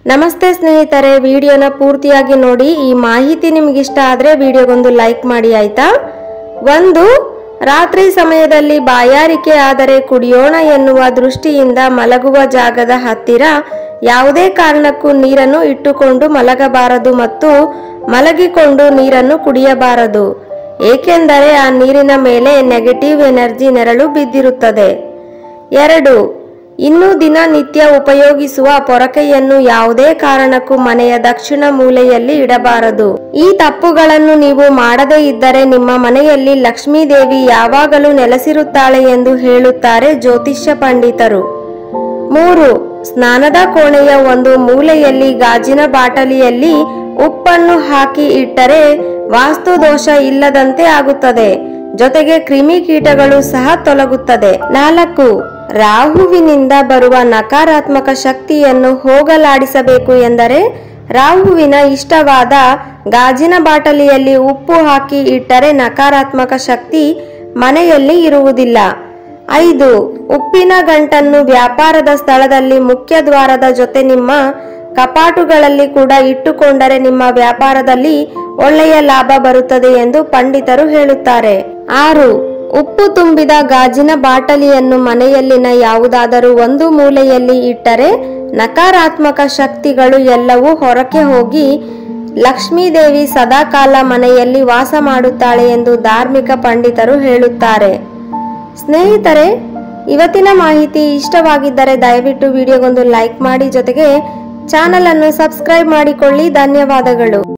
ನಮಸ್ತೆ ಸ್ನೇಹಿತರೆ ವಿಡಿಯೋನ ಪೂರ್ತಿಯಾಗಿ ನೋಡಿ ಈ ಮಾಹಿತಿ ನಿಮ್ಗೆ ಇಷ್ಟ ಆದರೆ ವಿಡಿಯೋಗೊಂದು ಲೈಕ್ ಮಾಡಿ ಆಯ್ತಾ ಒಂದು ರಾತ್ರಿ ಸಮಯದಲ್ಲಿ ಬಾಯಾರಿಕೆ ಆದರೆ ಕುಡಿಯೋಣ ಎನ್ನುವ ದೃಷ್ಟಿಯಿಂದ ಮಲಗುವ ಜಾಗದ ಹತ್ತಿರ ಯಾವುದೇ ಕಾರಣಕ್ಕೂ ನೀರನ್ನು ಇಟ್ಟುಕೊಂಡು ಮಲಗಬಾರದು ಮತ್ತು ಮಲಗಿಕೊಂಡು ನೀರನ್ನು ಕುಡಿಯಬಾರದು ಏಕೆಂದರೆ ಆ ನೀರಿನ ಮೇಲೆ ನೆಗೆಟಿವ್ ಎನರ್ಜಿ ನೆರಳು ಬಿದ್ದಿರುತ್ತದೆ ಎರಡು ಇನ್ನು ದಿನನಿತ್ಯ ಉಪಯೋಗಿಸುವ ಪೊರಕೆಯನ್ನು ಯಾವುದೇ ಕಾರಣಕ್ಕೂ ಮನೆಯ ದಕ್ಷಿಣ ಮೂಲೆಯಲ್ಲಿ ಇಡಬಾರದು ಈ ತಪ್ಪುಗಳನ್ನು ನೀವು ಮಾಡದೇ ಇದ್ದರೆ ನಿಮ್ಮ ಮನೆಯಲ್ಲಿ ಲಕ್ಷ್ಮೀ ದೇವಿ ಯಾವಾಗಲೂ ನೆಲೆಸಿರುತ್ತಾಳೆ ಎಂದು ಹೇಳುತ್ತಾರೆ ಜ್ಯೋತಿಷ್ಯ ಪಂಡಿತರು ಮೂರು ಸ್ನಾನದ ಕೋಣೆಯ ಒಂದು ಮೂಲೆಯಲ್ಲಿ ಗಾಜಿನ ಬಾಟಲಿಯಲ್ಲಿ ಉಪ್ಪನ್ನು ಹಾಕಿ ಇಟ್ಟರೆ ವಾಸ್ತು ದೋಷ ಇಲ್ಲದಂತೆ ಆಗುತ್ತದೆ ಜೊತೆಗೆ ಕ್ರಿಮಿಕೀಟಗಳು ಸಹ ತೊಲಗುತ್ತದೆ ನಾಲ್ಕು ರಾಹುವಿನಿಂದ ಬರುವ ನಕಾರಾತ್ಮಕ ಶಕ್ತಿಯನ್ನು ಹೋಗಲಾಡಿಸಬೇಕು ಎಂದರೆ ರಾಹುವಿನ ಇಷ್ಟವಾದ ಗಾಜಿನ ಬಾಟಲಿಯಲ್ಲಿ ಉಪ್ಪು ಹಾಕಿ ಇಟ್ಟರೆ ನಕಾರಾತ್ಮಕ ಶಕ್ತಿ ಮನೆಯಲ್ಲಿ ಇರುವುದಿಲ್ಲ ಐದು ಉಪ್ಪಿನ ಗಂಟನ್ನು ವ್ಯಾಪಾರದ ಸ್ಥಳದಲ್ಲಿ ಮುಖ್ಯ ದ್ವಾರದ ಜೊತೆ ನಿಮ್ಮ ಕಪಾಟುಗಳಲ್ಲಿ ಕೂಡ ಇಟ್ಟುಕೊಂಡರೆ ನಿಮ್ಮ ವ್ಯಾಪಾರದಲ್ಲಿ ಒಳ್ಳೆಯ ಲಾಭ ಬರುತ್ತದೆ ಎಂದು ಪಂಡಿತರು ಹೇಳುತ್ತಾರೆ ಆರು ಉಪ್ಪು ತುಂಬಿದ ಗಾಜಿನ ಬಾಟಲಿಯನ್ನು ಮನೆಯಲ್ಲಿನ ಯಾವುದಾದರೂ ಒಂದು ಮೂಲೆಯಲ್ಲಿ ಇಟ್ಟರೆ ನಕಾರಾತ್ಮಕ ಶಕ್ತಿಗಳು ಎಲ್ಲವೂ ಹೊರಕ್ಕೆ ಹೋಗಿ ಲಕ್ಷ್ಮೀದೇವಿ ಸದಾಕಾಲ ಮನೆಯಲ್ಲಿ ವಾಸ ಮಾಡುತ್ತಾಳೆ ಎಂದು ಧಾರ್ಮಿಕ ಪಂಡಿತರು ಹೇಳುತ್ತಾರೆ ಸ್ನೇಹಿತರೆ ಇವತ್ತಿನ ಮಾಹಿತಿ ಇಷ್ಟವಾಗಿದ್ದರೆ ದಯವಿಟ್ಟು ವಿಡಿಯೋಗೊಂದು ಲೈಕ್ ಮಾಡಿ ಜೊತೆಗೆ ಚಾನಲ್ ಅನ್ನು ಸಬ್ಸ್ಕ್ರೈಬ್ ಮಾಡಿಕೊಳ್ಳಿ ಧನ್ಯವಾದಗಳು